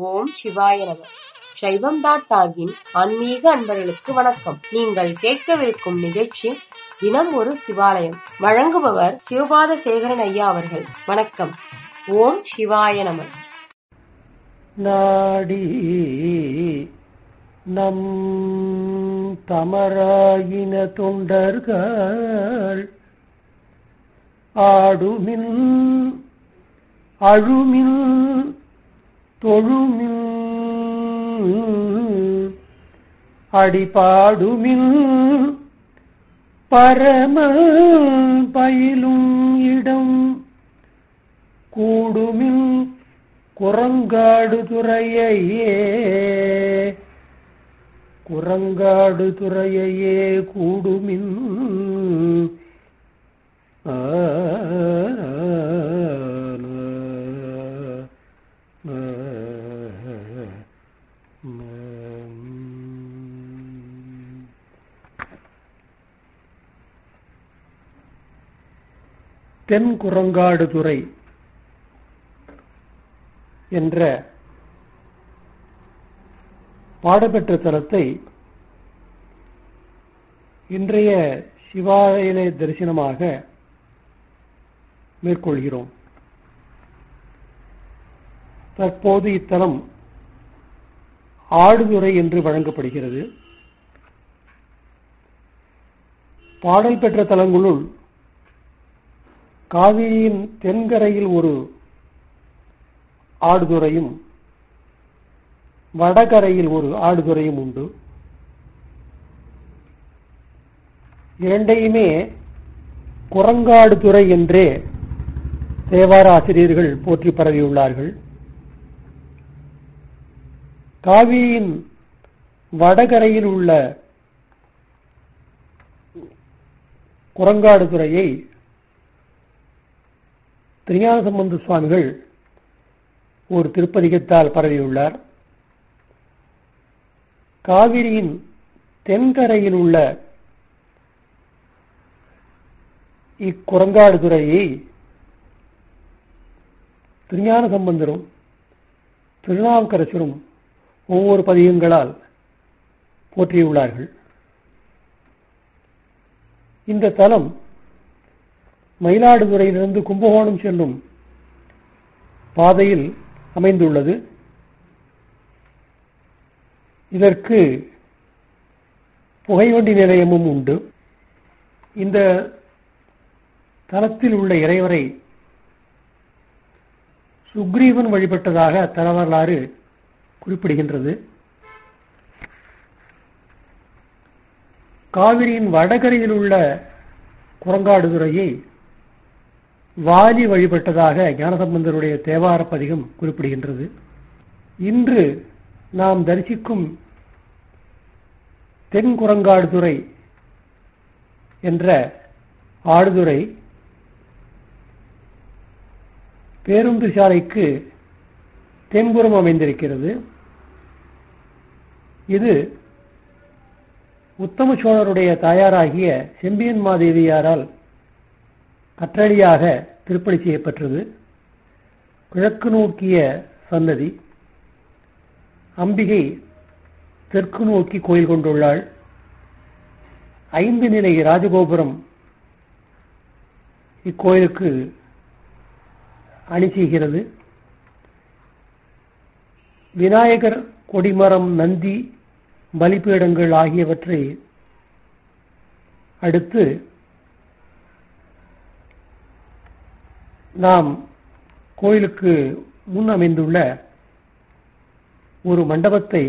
ஓம் சிவாய நம சைவம் டாட் டாகின் ஆன்மீக அன்பர்களுக்கு வணக்கம் நீங்கள் கேட்கவிருக்கும் நிகழ்ச்சி தினம் ஒரு சிவாலயம் வழங்குபவர் சிவபாத சேகரன் ஐயா அவர்கள் வணக்கம் ஓம் சிவாய நம நாடி நம் தமராயின தொண்டர்கள் ஆடுமின் அழுமின் தொழுமின் அடிபாடுமின் பரம பயிலும் இடம் கூடுமின் குரங்காடு துறையையே குரங்காடு துறையையே கூடுமின் ஆ, ஆ, ஆ. தென் குரங்காடு துறை என்ற பாடப்பெற்ற தலத்தை இன்றைய சிவாலய தரிசனமாக மேற்கொள்கிறோம் தற்போது இத்தலம் ஆடுதுறை என்று வழங்கப்படுகிறது பாடல் பெற்ற தலங்களுள் காவிரியின் தென்கரையில் ஒரு ஆடுதுறையும் வடகரையில் ஒரு ஆடுதுறையும் உண்டு இரண்டையுமே குரங்காடுதுறை என்றே தேவார ஆசிரியர்கள் போற்றி பரவியுள்ளார்கள் காவிரியின் வடகரையில் உள்ள குரங்காடுதுறையை திருஞான சம்பந்த சுவாமிகள் ஒரு திருப்பதிகத்தால் பரவியுள்ளார் காவிரியின் தென்கரையில் உள்ள இக்குரங்காடுதுறையை திருஞான சம்பந்தரும் திருநாவுக்கரசரும் ஒவ்வொரு பதிகங்களால் போற்றியுள்ளார்கள் இந்த தலம் மயிலாடுதுறையிலிருந்து கும்பகோணம் செல்லும் பாதையில் அமைந்துள்ளது இதற்கு புகைவண்டி நிலையமும் உண்டு இந்த தலத்தில் உள்ள இறைவரை சுக்ரீவன் வழிபட்டதாக தல வரலாறு குறிப்பிடுகின்றது காவிரியின் வடகரையில் உள்ள குரங்காடுதுறையை வாலி வழிபட்டதாக ஞானசம்பந்தருடைய தேவார பதிகம் குறிப்பிடுகின்றது இன்று நாம் தரிசிக்கும் தென் குரங்காடுதுறை என்ற ஆடுதுறை பேருந்து சாலைக்கு தென்புறம் அமைந்திருக்கிறது இது உத்தம சோழருடைய தாயாராகிய செம்பியன் மாதேவியாரால் கற்றளியாக திருப்பணி செய்யப்பட்டது கிழக்கு நோக்கிய சன்னதி அம்பிகை தெற்கு நோக்கி கோயில் கொண்டுள்ளாள் ஐந்து நிலை ராஜகோபுரம் இக்கோயிலுக்கு அணி செய்கிறது விநாயகர் கொடிமரம் நந்தி பலிபீடங்கள் ஆகியவற்றை அடுத்து நாம் கோயிலுக்கு முன் அமைந்துள்ள ஒரு மண்டபத்தை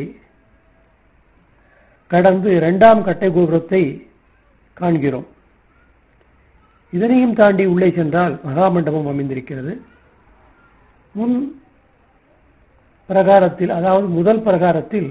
கடந்து இரண்டாம் கட்டை கோபுரத்தை காண்கிறோம் இதனையும் தாண்டி உள்ளே சென்றால் மகா மண்டபம் அமைந்திருக்கிறது முன் பிரகாரத்தில் அதாவது முதல் பிரகாரத்தில்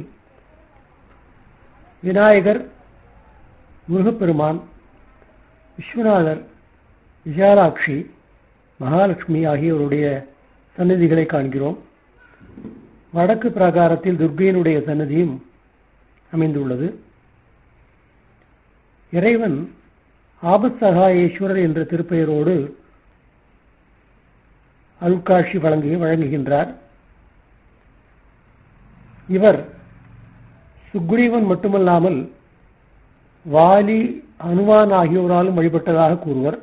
விநாயகர் முருகப்பெருமான் விஸ்வநாதர் விசாலாட்சி மகாலட்சுமி ஆகியோருடைய சன்னதிகளை காண்கிறோம் வடக்கு பிரகாரத்தில் துர்கையினுடைய சன்னதியும் அமைந்துள்ளது இறைவன் ஆபத்சகாயேஸ்வரர் என்ற திருப்பெயரோடு அருட்காட்சி வழங்கு வழங்குகின்றார் இவர் சுக்ரீவன் மட்டுமல்லாமல் வாலி அனுமான் ஆகியோராலும் வழிபட்டதாக கூறுவர்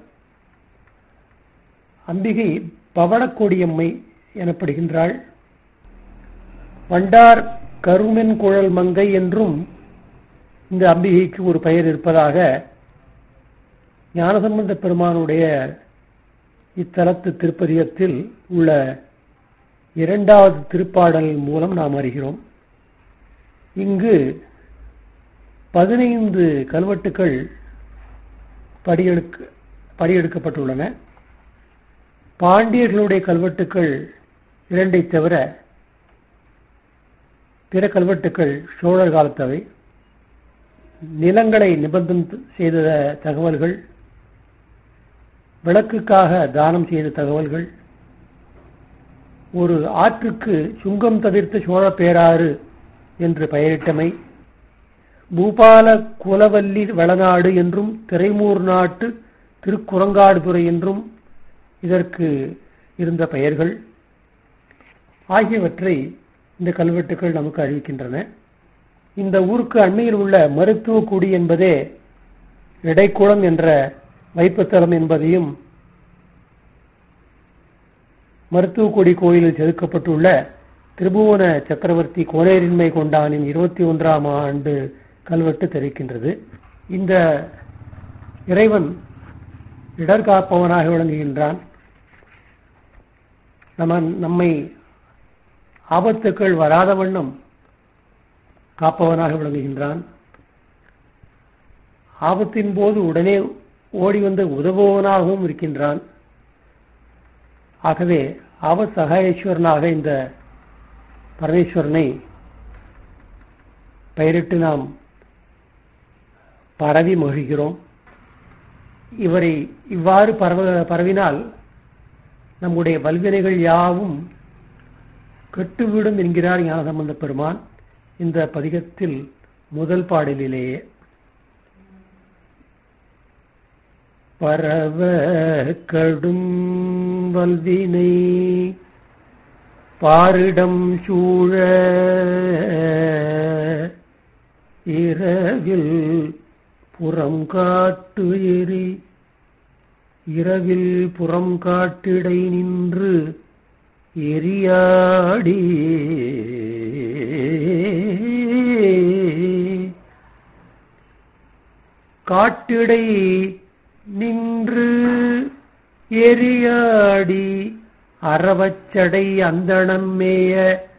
அம்பிகை பவளக்கொடியம்மை எனப்படுகின்றாள் வண்டார் கருமென் குழல் மங்கை என்றும் இந்த அம்பிகைக்கு ஒரு பெயர் இருப்பதாக ஞானசம்பந்த பெருமானுடைய இத்தலத்து திருப்பதியத்தில் உள்ள இரண்டாவது திருப்பாடல் மூலம் நாம் அறிகிறோம் இங்கு பதினைந்து கல்வெட்டுக்கள் படியெடுக்க படியெடுக்கப்பட்டுள்ளன பாண்டியர்களுடைய கல்வெட்டுக்கள் இரண்டை தவிர பிற கல்வெட்டுக்கள் சோழர் காலத்தவை நிலங்களை நிபந்தம் செய்த தகவல்கள் விளக்குக்காக தானம் செய்த தகவல்கள் ஒரு ஆற்றுக்கு சுங்கம் தவிர்த்த சோழ பேராறு என்று பெயரிட்டமை பூபால குலவல்லி வளநாடு என்றும் திரைமூர் நாட்டு திருக்குரங்காடுதுறை என்றும் இதற்கு இருந்த பெயர்கள் ஆகியவற்றை இந்த கல்வெட்டுக்கள் நமக்கு அறிவிக்கின்றன இந்த ஊருக்கு அண்மையில் உள்ள மருத்துவக்குடி என்பதே இடைக்குளம் என்ற வைப்புத்தலம் என்பதையும் மருத்துவக்குடி கோயிலில் செதுக்கப்பட்டுள்ள திருபுவன சக்கரவர்த்தி கோனேரின்மை கொண்டானின் இருபத்தி ஒன்றாம் ஆண்டு கல்வெட்டு தெரிவிக்கின்றது இந்த இறைவன் இடர் காப்பவனாக விளங்குகின்றான் நம்ம நம்மை ஆபத்துக்கள் வராத வண்ணம் காப்பவனாக விளங்குகின்றான் ஆபத்தின் போது உடனே ஓடி வந்து உதவுவனாகவும் இருக்கின்றான் ஆகவே அவ சகாயேஸ்வரனாக இந்த பரமேஸ்வரனை பெயரிட்டு நாம் பரவி மகிழ்கிறோம் இவரை இவ்வாறு பரவ பரவினால் நம்முடைய வல்வினைகள் யாவும் கெட்டுவிடும் என்கிறார் ஞானசம்பந்த பெருமான் இந்த பதிகத்தில் முதல் பாடலிலேயே பரவ கடும் வல்வினை பாரிடம் சூழ இரவில் புறம் காட்டு எரி இரவில் புறம் காட்டிடை நின்று எரியாடி காட்டிடை நின்று எரியாடி அறவச்சடை அந்தணம் மேய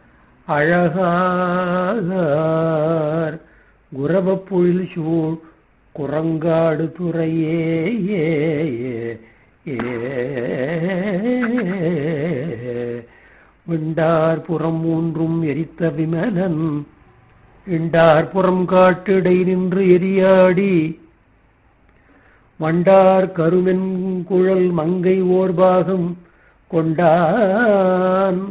அழகார் குரவப்புழில் சூழ் குரங்காடு துறையே ஏ ஏ விண்டார் புறம் மூன்றும் எரித்த விமலன் இண்டார் புறம் காட்டிடை நின்று எரியாடி வண்டார் கருமென் குழல் மங்கை ஓர்பாகம் கொண்டான்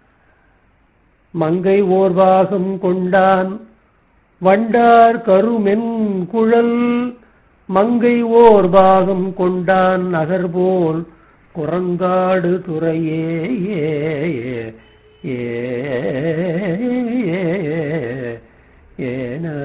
மங்கை ஓர்பாகம் கொண்டான் வண்டார் கருமென் குழல் மங்கை ஓர் பாகம் கொண்டான் நகர்போல் குரங்காடு துறையே ஏ ஏ ஏன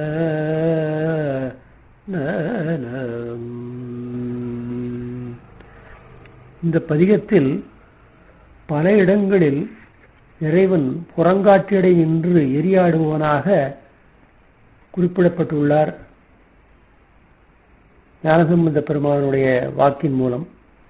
இந்த பதிகத்தில் பல இடங்களில் இறைவன் புறங்காற்றிடை நின்று எரியாடுபவனாக குறிப்பிடப்பட்டுள்ளார் ஞானசம்பந்த பெருமானுடைய வாக்கின் மூலம்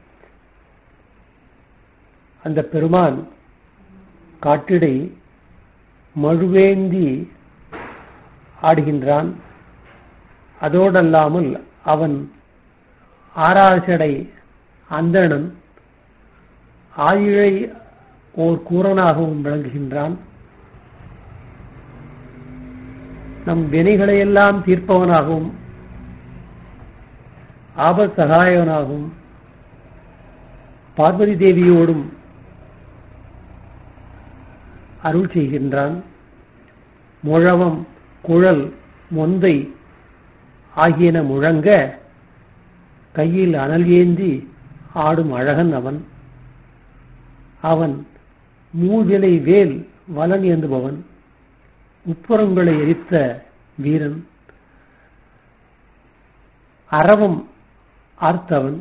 அந்த பெருமான் காட்டிடை மழுவேந்தி ஆடுகின்றான் அதோடல்லாமல் அவன் ஆராசடை அந்தணன் ஆயிழை ஓர் கூறனாகவும் விளங்குகின்றான் நம் வினைகளையெல்லாம் தீர்ப்பவனாகவும் ஆபத் சகாயவனாகவும் பார்வதி தேவியோடும் அருள் செய்கின்றான் முழவம் குழல் மொந்தை ஆகியன முழங்க கையில் அனல் ஏந்தி ஆடும் அழகன் அவன் அவன் மூவிலை வேல் வலன் ஏந்துபவன் உப்புறங்களை எரித்த வீரன் அரவம் ஆர்த்தவன்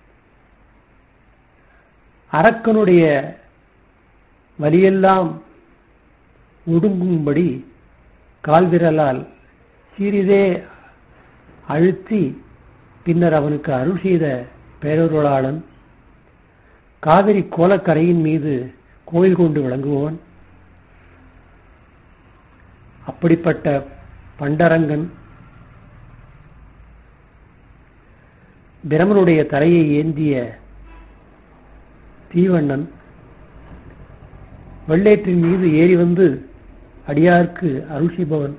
அரக்கனுடைய வலியெல்லாம் ஒடுங்கும்படி கால்விரலால் சிறிதே அழுத்தி பின்னர் அவனுக்கு அருள் செய்த பேரொருளாளன் காவிரி கோலக்கரையின் மீது கோயில் கொண்டு விளங்குபவன் அப்படிப்பட்ட பண்டரங்கன் பிரமனுடைய தலையை ஏந்திய தீவண்ணன் வெள்ளேற்றின் மீது ஏறி வந்து அடியார்க்கு அருள் செய்பவன்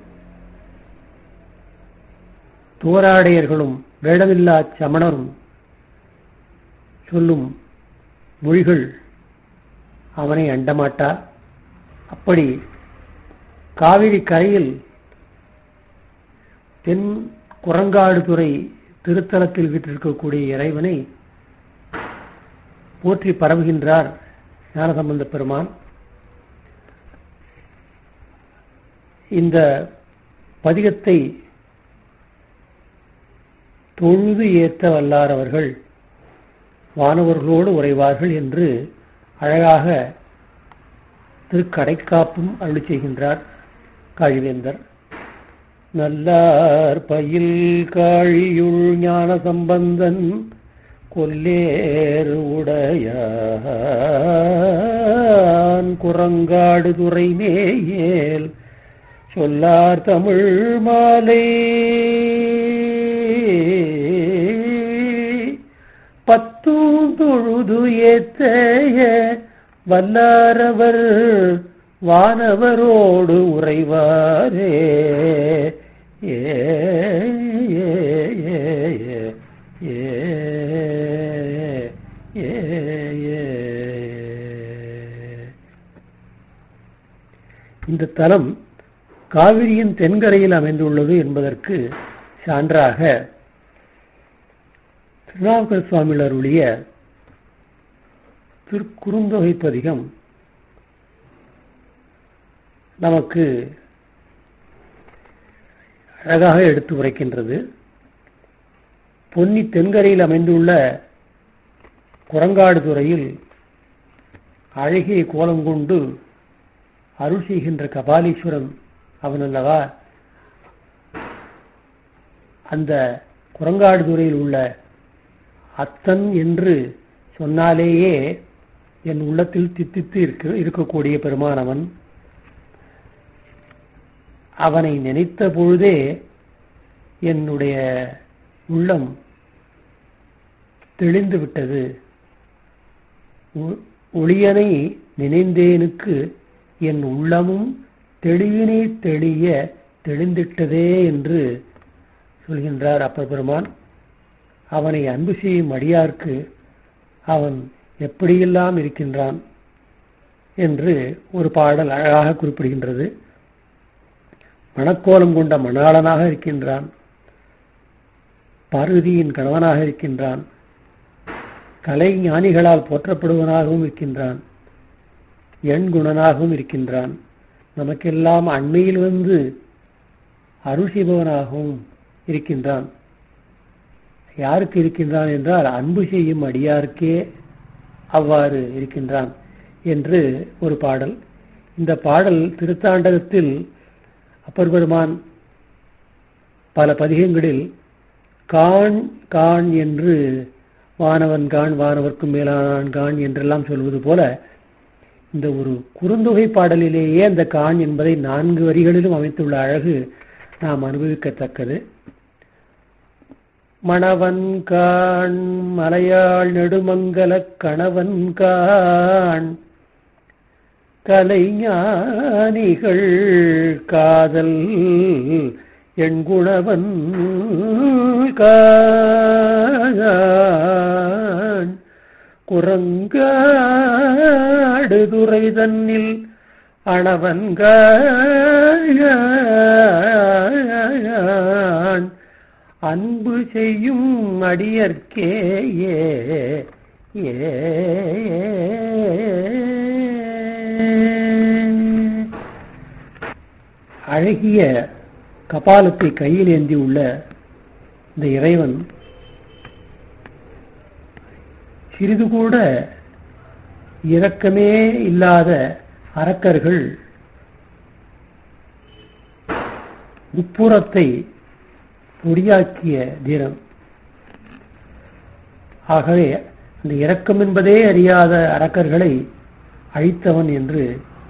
தோராடையர்களும் வேடமில்லா சமணரும் சொல்லும் மொழிகள் அவனை அண்டமாட்டா அப்படி காவிரி கரையில் தென் குரங்காடுதுறை திருத்தலத்தில் வீற்றிருக்கக்கூடிய இறைவனை போற்றி பரவுகின்றார் ஞானசம்பந்த பெருமான் இந்த பதிகத்தை தொழுது ஏத்த வல்லார் அவர்கள் வானவர்களோடு உறைவார்கள் என்று அழகாக திருக்கடைக்காப்பும் அருளி செய்கின்றார் காழிவேந்தர் நல்லார் பயில் காழியுள் ஞான சம்பந்தன் கொல்லேறு உடையான் குரங்காடு துறை மேயேல் சொல்லார் தமிழ் மாலை பத்தும் தொழுது ஏத்தைய வல்லாரவர் வானவரோடு உறைவாரே ஏ ஏ, ஏ, ஏ, ஏ, ஏ, ஏ. இந்த தலம் காவிரியின் தென்கரையில் அமைந்துள்ளது என்பதற்கு சான்றாக திருநாவுக்கர் சுவாமிகள் அருளிய திருக்குறுந்தொகை பதிகம் நமக்கு அழகாக எடுத்து உரைக்கின்றது பொன்னி தென்கரையில் அமைந்துள்ள குரங்காடு துறையில் அழகிய கோலம் கொண்டு அருள் செய்கின்ற கபாலீஸ்வரன் அவன் அல்லவா அந்த குரங்காடு துறையில் உள்ள அத்தன் என்று சொன்னாலேயே என் உள்ளத்தில் தித்தித்து இருக்க இருக்கக்கூடிய பெருமானவன் அவனை நினைத்த பொழுதே என்னுடைய உள்ளம் தெளிந்து விட்டது ஒ- ஒளியனை நினைந்தேனுக்கு என் உள்ளமும் தெளிவினை தெளிய தெளிந்திட்டதே என்று சொல்கின்றார் அப்பர் பெருமான் அவனை அன்பு செய்யும் அடியார்க்கு அவன் எப்படியெல்லாம் இருக்கின்றான் என்று ஒரு பாடல் அழகாக குறிப்பிடுகின்றது மணக்கோலம் கொண்ட மணாளனாக இருக்கின்றான் பார்வதியின் கணவனாக இருக்கின்றான் கலை ஞானிகளால் போற்றப்படுவனாகவும் இருக்கின்றான் எண் குணனாகவும் இருக்கின்றான் நமக்கெல்லாம் அண்மையில் வந்து அருள் செய்பவனாகவும் இருக்கின்றான் யாருக்கு இருக்கின்றான் என்றால் அன்பு செய்யும் அடியாருக்கே அவ்வாறு இருக்கின்றான் என்று ஒரு பாடல் இந்த பாடல் திருத்தாண்டகத்தில் அப்பர் பெருமான் பல பதிகங்களில் கான் கான் என்று வானவன் கான் வானவர்க்கும் மேலானான் கான் என்றெல்லாம் சொல்வது போல இந்த ஒரு குறுந்தொகை பாடலிலேயே அந்த கான் என்பதை நான்கு வரிகளிலும் அமைத்துள்ள அழகு நாம் அனுபவிக்கத்தக்கது மணவன் கான் மலையாள் நெடுமங்கலக் கணவன் கான் கலைஞானிகள் காதல் எண்குணவன் கான் குரங்காடு துறை தன்னில் அணவன்கான் அன்பு செய்யும் அடியர்க்கே ஏ ஏ அழகிய கபாலத்தை கையில் ஏந்தி உள்ள இந்த இறைவன் சிறிது கூட இரக்கமே இல்லாத அரக்கர்கள் உட்புறத்தை பொடியாக்கிய தினம் ஆகவே அந்த இரக்கம் என்பதே அறியாத அரக்கர்களை அழித்தவன் என்று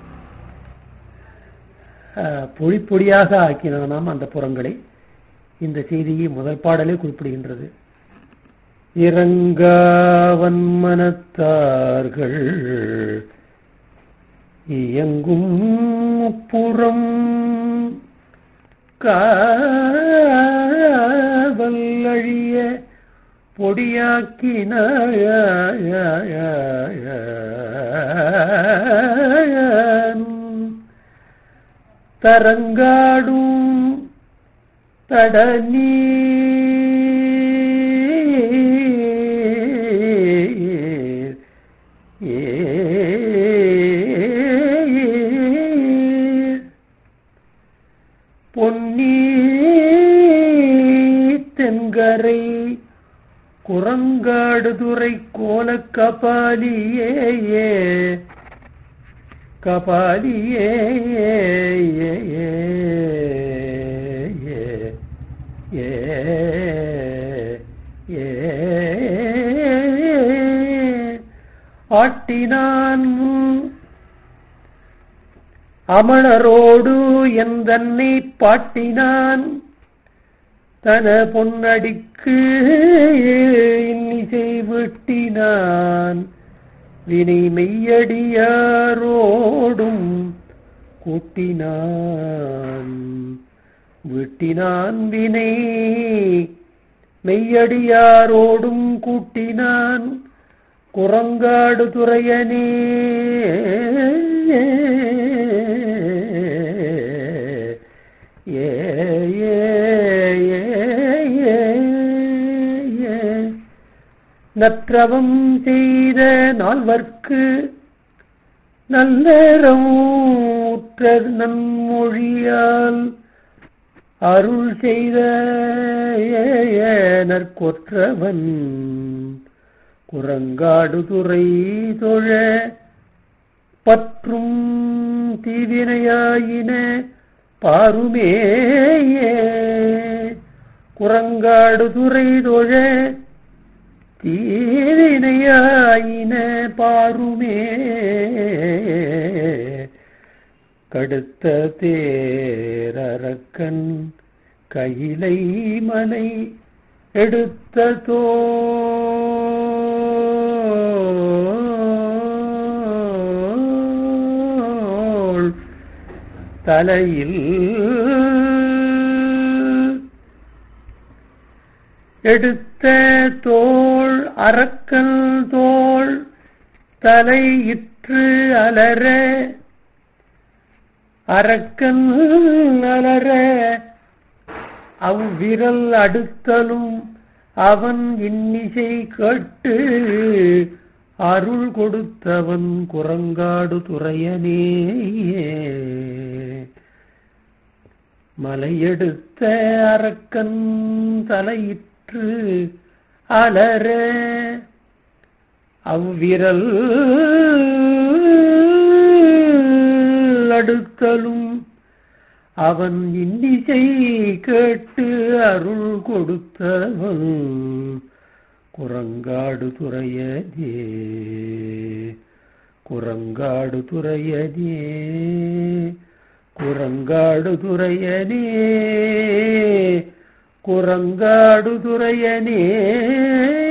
அஹ், பொடி பொடியாக ஆக்கினானாம் அந்த புறங்களை இந்த செய்தியை முதல் பாடலே குறிப்பிடுகின்றது இறங்காவன் மனத்தார்கள் இயங்கும் புறம் காவல் அழிய பொடியாக்கின தரங்காடும் தடநீ பொன்னி தென்கரை குரங்காடுதுறை கோல கபாலியே கபாலியே ஆட்டினான் அமணரோடு எந்தன்னை பாட்டினான் தன பொன்னடிக்கு இன்னிசை வெட்டினான் வினை மெய்யடியாரோடும் கூட்டினான் வெட்டினான் வினை மெய்யடியாரோடும் கூட்டினான் குரங்காடு துறையனே ஏ ஏ ஏ ஏ ஏ நற்றவம் செய்த நால்வர்க்கு நல்லறமுற்ற நன்மொழியால் அருள் செய்த நற்கொற்றவன் குரங்காடு துறை தொழ பற்றும் தீவினையாயின பாருமேயே குரங்காடு துறை தொழ தீவினையாயின பாருமே கடுத்த தேரக்கன் கையிலை மலை எடுத்த தோள் தலையில் எடுத்த தோள் அரக்கல் தோள் தலையிற்று அலற அரக்கன் அலற அவ்விரல் அடுத்தலும் அவன் இன்னிசை கேட்டு அருள் கொடுத்தவன் குரங்காடு துறையனே மலையெடுத்த அரக்கன் தலையிற்று அலற அவ்விரல் அடுத்தலும் அவன் இன்னிசை கேட்டு அருள் கொடுத்தவன் குரங்காடு துறையதே குரங்காடு துறையதே குரங்காடு துறையனே குரங்காடு துறையனே